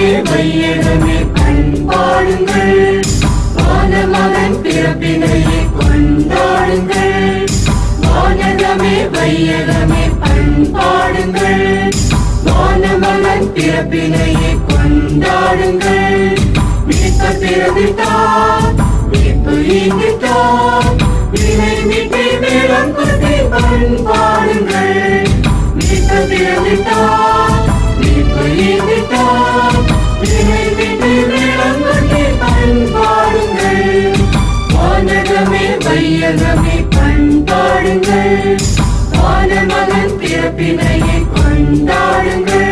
வானகமே வையகமே பண்பாடுங்கள் வானமகன் பிறப்பினையே கொண்டாடுங்கள் வானகமே வையகமே பண்பாடுங்கள் வானமகன் பிறப்பினையே கொண்டாடுங்கள் மீட்ப பிறந்துட்டார் மீட்பு ஈந்துட்டார் வினை மீட்டை மேலம் கொட்டி பண்பாடுங்கள் மீட்ப பிறந்துட்டார் மீட்பு ஈந்துட்டார் வினை மீட்டை மேலம் கொட்டி பண்பாடுங்கள் வானகமே வையகமே பண்பாடுங்கள் வானமகன் பிறப்பினையை கொண்டாடுங்கள்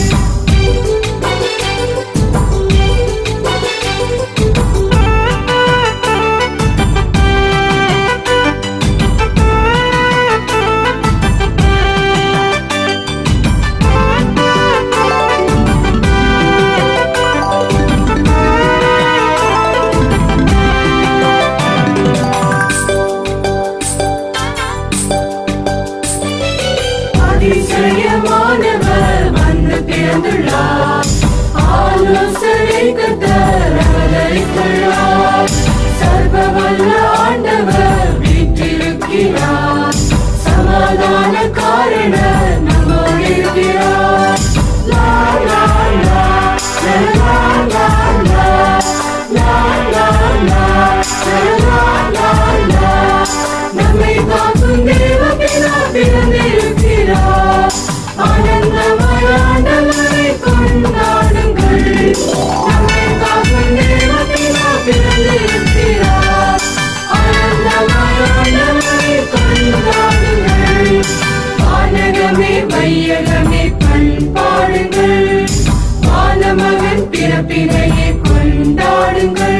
அதிசயமானவர் வந்து பிறந்துள்ளார் ஆலோசனை கத்தர் அவதரித்துள்ளார் சர்வ வல்ல ஆண்டவர் வீற்றிருக்கிறார் சமாதான காரணர் நம்மோடு இருக்கிறார் லா லா லா லா லா லா லா லா லா லா லா லா லா நம்மை காக்கும் தேவ பிதா பிறந்திருக்கிறார் ஆனந்தமாய் ஆண்டவரை கொண்டாடுங்கள் நம்மை காக்கும் தேவ பிதா பிறந்திருக்கிறார் ஆனந்தமாய் ஆண்டவரை கொண்டாடுங்கள் வானகமே வையகமே பண்பாடுங்கள் வானமகன் பிறப்பினையே கொண்டாடுங்கள்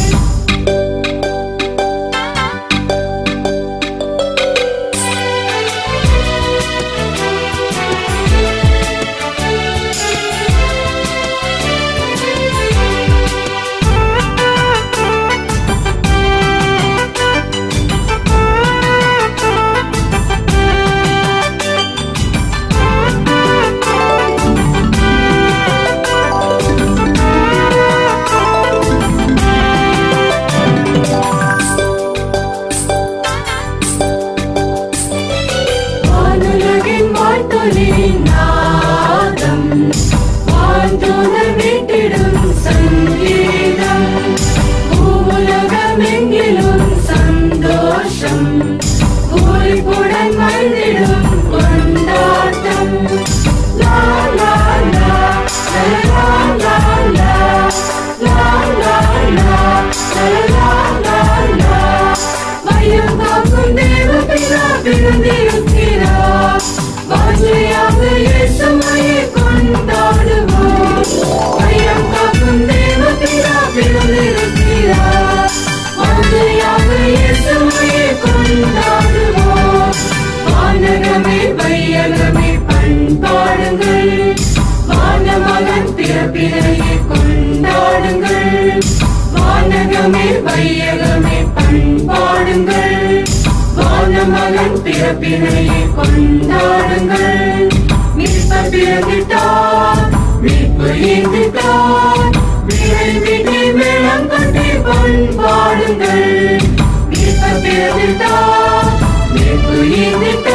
வானுலகின் வாழ்த்தொலி நாதம் வான்தூதர் மீட்டிடும் சங்கீதம் பூவுலகமெங்கிலும் சந்தோஷம் பூரிப்புடன் மகிழ்ந்திடும் கொண்டாட்டம் லா லா லா லா லா லா லா லா லா லா லா லா மையம் காக்கும் தேவ பிதா பிறந்திருக்கிறார் வாஞ்சையாக இயேசுமையை கொண்டாடுவோம் மையம் காக்கும் தேவ பிதா பிறந்திருக்கிறார் வாஞ்சையாக இயேசுமையை கொண்டாடுவோம் வானகமே வையகமே பண்பாடுங்கள் வானமகன் பிறப்பினையை கொண்டாடுங்கள் வானகமே வையகமே பண்பாடுங்கள் வானமகன் பிறப்பினையை கொண்டாடுங்கள் மீட்ப பிறந்துட்டார் மீட்பு ஈந்துட்டார் விரை விட்டு மேளம் கட்டி பண்பாடுங்கள் மீட்ப பிறந்துட்டார் மீட்பு ஈந்துட்டார்